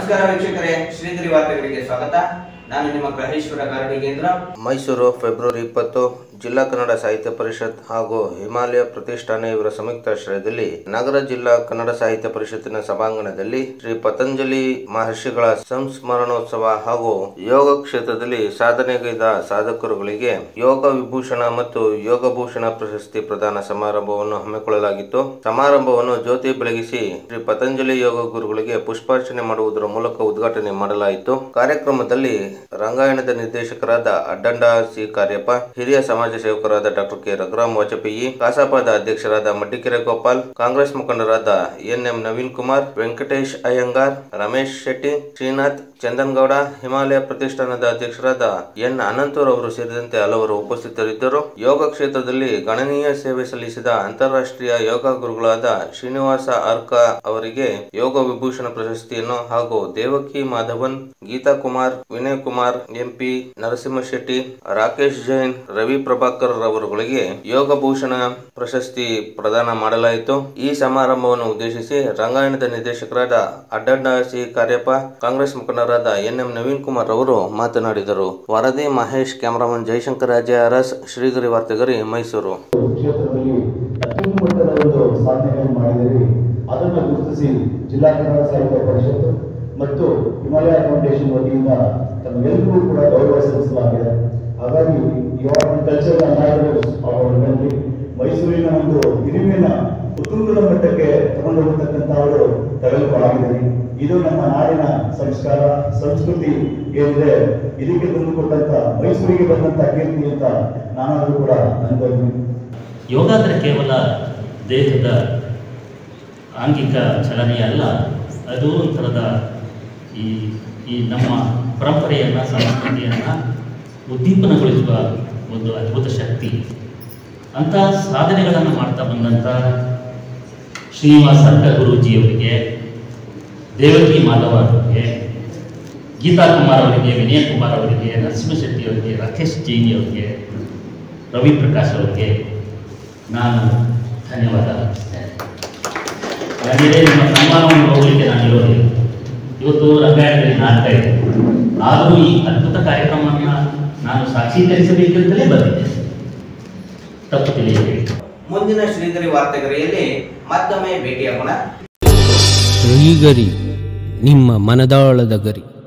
ನಮಸ್ಕಾರ ವೀಕ್ಷಕರೇ ಶ್ರೀಗಿರಿ ವಾರ್ತೆಗಳಿಗೆ ಸ್ವಾಗತ ನಾನು ನಿಮ್ಮ ಗ್ರಹೇಶ್ವರ ಕಾರಣಿಗೇಂದ್ರ ಮೈಸೂರು ಫೆಬ್ರವರಿ ಇಪ್ಪತ್ತು ಜಿಲ್ಲಾ ಕನ್ನಡ ಸಾಹಿತ್ಯ ಪರಿಷತ್ ಹಾಗೂ ಹಿಮಾಲಯ ಪ್ರತಿಷ್ಠಾನ ಇವರ ಸಂಯುಕ್ತಾಶ್ರಯದಲ್ಲಿ ನಗರ ಜಿಲ್ಲಾ ಕನ್ನಡ ಸಾಹಿತ್ಯ ಪರಿಷತ್ತಿನ ಸಭಾಂಗಣದಲ್ಲಿ ಶ್ರೀ ಪತಂಜಲಿ ಮಹರ್ಷಿಗಳ ಸಂಸ್ಮರಣೋತ್ಸವ ಹಾಗೂ ಯೋಗ ಕ್ಷೇತ್ರದಲ್ಲಿ ಸಾಧನೆಗೈದ ಸಾಧಕರುಗಳಿಗೆ ಯೋಗ ವಿಭೂಷಣ ಮತ್ತು ಯೋಗ ಭೂಷಣ ಪ್ರಶಸ್ತಿ ಪ್ರದಾನ ಸಮಾರಂಭವನ್ನು ಹಮ್ಮಿಕೊಳ್ಳಲಾಗಿತ್ತು ಸಮಾರಂಭವನ್ನು ಜ್ಯೋತಿ ಬೆಳಗಿಸಿ ಶ್ರೀ ಪತಂಜಲಿ ಯೋಗ ಗುರುಗಳಿಗೆ ಪುಷ್ಪಾರ್ಚನೆ ಮಾಡುವುದರ ಮೂಲಕ ಉದ್ಘಾಟನೆ ಮಾಡಲಾಯಿತು ಕಾರ್ಯಕ್ರಮದಲ್ಲಿ ರಂಗಾಯಣದ ನಿರ್ದೇಶಕರಾದ ಅಡ್ಡಂಡ ಸಿ ಕಾರ್ಯಪ್ಪ ಹಿರಿಯ ಸಮಾಜ ಸೇವಕರಾದ ಡಾಕ್ಟರ್ ಕೆ ರಘುರಾಮ್ ವಾಜಪೇಯಿ ಕಾಸಾಪದ ಅಧ್ಯಕ್ಷರಾದ ಮಡ್ಡಿಕೆರೆ ಗೋಪಾಲ್ ಕಾಂಗ್ರೆಸ್ ಮುಖಂಡರಾದ ಎನ್ ಎಂ ನವೀನ್ ಕುಮಾರ್ ವೆಂಕಟೇಶ್ ಅಯ್ಯಂಗಾರ್ ರಮೇಶ್ ಶೆಟ್ಟಿ ಶ್ರೀನಾಥ್ ಚಂದನ್ಗೌಡ ಹಿಮಾಲಯ ಪ್ರತಿಷ್ಠಾನದ ಅಧ್ಯಕ್ಷರಾದ ಎನ್ ಅನಂತೂರ್ ಅವರು ಸೇರಿದಂತೆ ಹಲವರು ಉಪಸ್ಥಿತರಿದ್ದರು ಯೋಗ ಕ್ಷೇತ್ರದಲ್ಲಿ ಗಣನೀಯ ಸೇವೆ ಸಲ್ಲಿಸಿದ ಅಂತಾರಾಷ್ಟ್ರೀಯ ಯೋಗ ಗುರುಗಳಾದ ಶ್ರೀನಿವಾಸ ಅರ್ಕ ಅವರಿಗೆ ಯೋಗ ವಿಭೂಷಣ ಪ್ರಶಸ್ತಿಯನ್ನು ಹಾಗೂ ದೇವಕಿ ಮಾಧವನ್ ಗೀತಾ ಕುಮಾರ್ ವಿನಯ್ ಕುಮಾರ್ ಎಂಪಿ ನರಸಿಂಹ ಶೆಟ್ಟಿ ರಾಕೇಶ್ ಜೈನ್ ರವಿ ಪ್ರಭಾಕರ್ ಅವರುಗಳಿಗೆ ಯೋಗ ಭೂಷಣ ಪ್ರಶಸ್ತಿ ಪ್ರದಾನ ಮಾಡಲಾಯಿತು ಈ ಸಮಾರಂಭವನ್ನು ಉದ್ದೇಶಿಸಿ ರಂಗಾಯಣದ ನಿರ್ದೇಶಕರಾದ ಅಡ್ಡಡ್ಡ ಸಿ ಕಾರ್ಯಪ್ಪ ಕಾಂಗ್ರೆಸ್ ಮುಖಂಡರಾದ ಎನ್ ಎಂ ನವೀನ್ ಕುಮಾರ್ ಅವರು ಮಾತನಾಡಿದರು ವರದಿ ಮಹೇಶ್ ಕ್ಯಾಮರಾಮನ್ ಜಯಶಂಕರ್ ರಾಜೆ ಅರಸ್ ಶ್ರೀಗರಿ ವಾರ್ತೆಗರಿ ಮೈಸೂರು ಕ್ಷೇತ್ರದಲ್ಲಿ ಅತ್ಯುನ್ನತ ಮಟ್ಟದ ಒಂದು ಸಾಧನೆಗಳನ್ನು ಮಾಡಿದ್ದೀರಿ ಅದನ್ನು ಗುರುತಿಸಿ ಜಿಲ್ಲಾ ಕನ್ನಡ ಸಾಹಿತ್ಯ ಪರಿಷತ್ತು ಮತ್ತು ಹಿಮಾಲಯ ಫೌಂಡೇಶನ್ ವತಿಯಿಂದ ತಮಗೆಲ್ಲರಿಗೂ ಕೂಡ ಗೌರವ ಸಲ್ಲಿಸಲಾಗಿದೆ ಹಾಗಾಗಿ ಇವಾಗ ಕಲ್ಚರ್ ಅವರಲ್ಲಿ ಮೈಸೂರಿನ ಒಂದು ಹಿರಿಮೆನ ಉತ್ತುಂಗದ ಮಟ್ಟಕ್ಕೆ ತಗೊಂಡು ಹೋಗ್ತಕ್ಕಂಥ ಅವರು ತೆಗೆದುಕೊಳ್ಳಾಗಿದ್ದೀರಿ ಇದು ನಮ್ಮ ನಾಡಿನ ಸಂಸ್ಕಾರ ಸಂಸ್ಕೃತಿ ಏನಿದೆ ಇದಕ್ಕೆ ತಂದುಕೊಟ್ಟಂತ ಮೈಸೂರಿಗೆ ಬಂದಂತ ಕೀರ್ತಿ ಅಂತ ನಾನಾದರೂ ಕೂಡ ಅನ್ಕೋತೀನಿ ಯೋಗ ಅಂದರೆ ಕೇವಲ ದೇಹದ ಆಂಗಿಕ ಚಲನೆ ಅಲ್ಲ ಅದು ಒಂಥರದ ಈ ಈ ನಮ್ಮ ಪರಂಪರೆಯನ್ನು ಸಂಸ್ಕೃತಿಯನ್ನು ಉದ್ದೀಪನಗೊಳಿಸುವ ಒಂದು ಅದ್ಭುತ ಶಕ್ತಿ ಅಂಥ ಸಾಧನೆಗಳನ್ನು ಮಾಡ್ತಾ ಬಂದಂಥ ಶ್ರೀನಿವಾಸ ಅರ್ಕ ಗುರೂಜಿಯವರಿಗೆ ದೇವಕಿ ಮಾಧವ ಅವರಿಗೆ ಗೀತಾ ಕುಮಾರ್ ಅವರಿಗೆ ವಿನಯ್ ಕುಮಾರ್ ಅವರಿಗೆ ನರಸಿಂಹ ಶೆಟ್ಟಿ ಅವರಿಗೆ ರಾಕೇಶ್ ಜೈನಿ ಅವರಿಗೆ ರವಿ ಪ್ರಕಾಶ್ ಅವರಿಗೆ ನಾನು ಧನ್ಯವಾದ ಅರ್ಪಿಸ್ತೇನೆ ಹಾಗೆಯೇ ನಿಮ್ಮ ಸನ್ಮಾನವನ್ನು ನೋಡಲಿಕ್ಕೆ ನಾನು ಇರೋದಿಲ್ಲ ಇವತ್ತು ರಂಗಾಯಣದಲ್ಲಿ ನಾಟಕ ಇದೆ ಆದರೂ ಈ ಅದ್ಭುತ ಕಾರ್ಯಕ್ರಮವನ್ನು ನಾನು ಸಾಕ್ಷೀಕರಿಸಬೇಕೆಂತಲೇ ಬಂದಿದ್ದೆ ತಪ್ಪು ತಿಳಿಯಬೇಡಿ ಮುಂದಿನ ಶ್ರೀಗಿರಿ ವಾರ್ತೆಗರಿಯಲ್ಲಿ ಮತ್ತೊಮ್ಮೆ ಭೇಟಿಯಾಗೋಣ ಶ್ರೀಗರಿ ನಿಮ್ಮ ಮನದಾಳದ ಗರಿ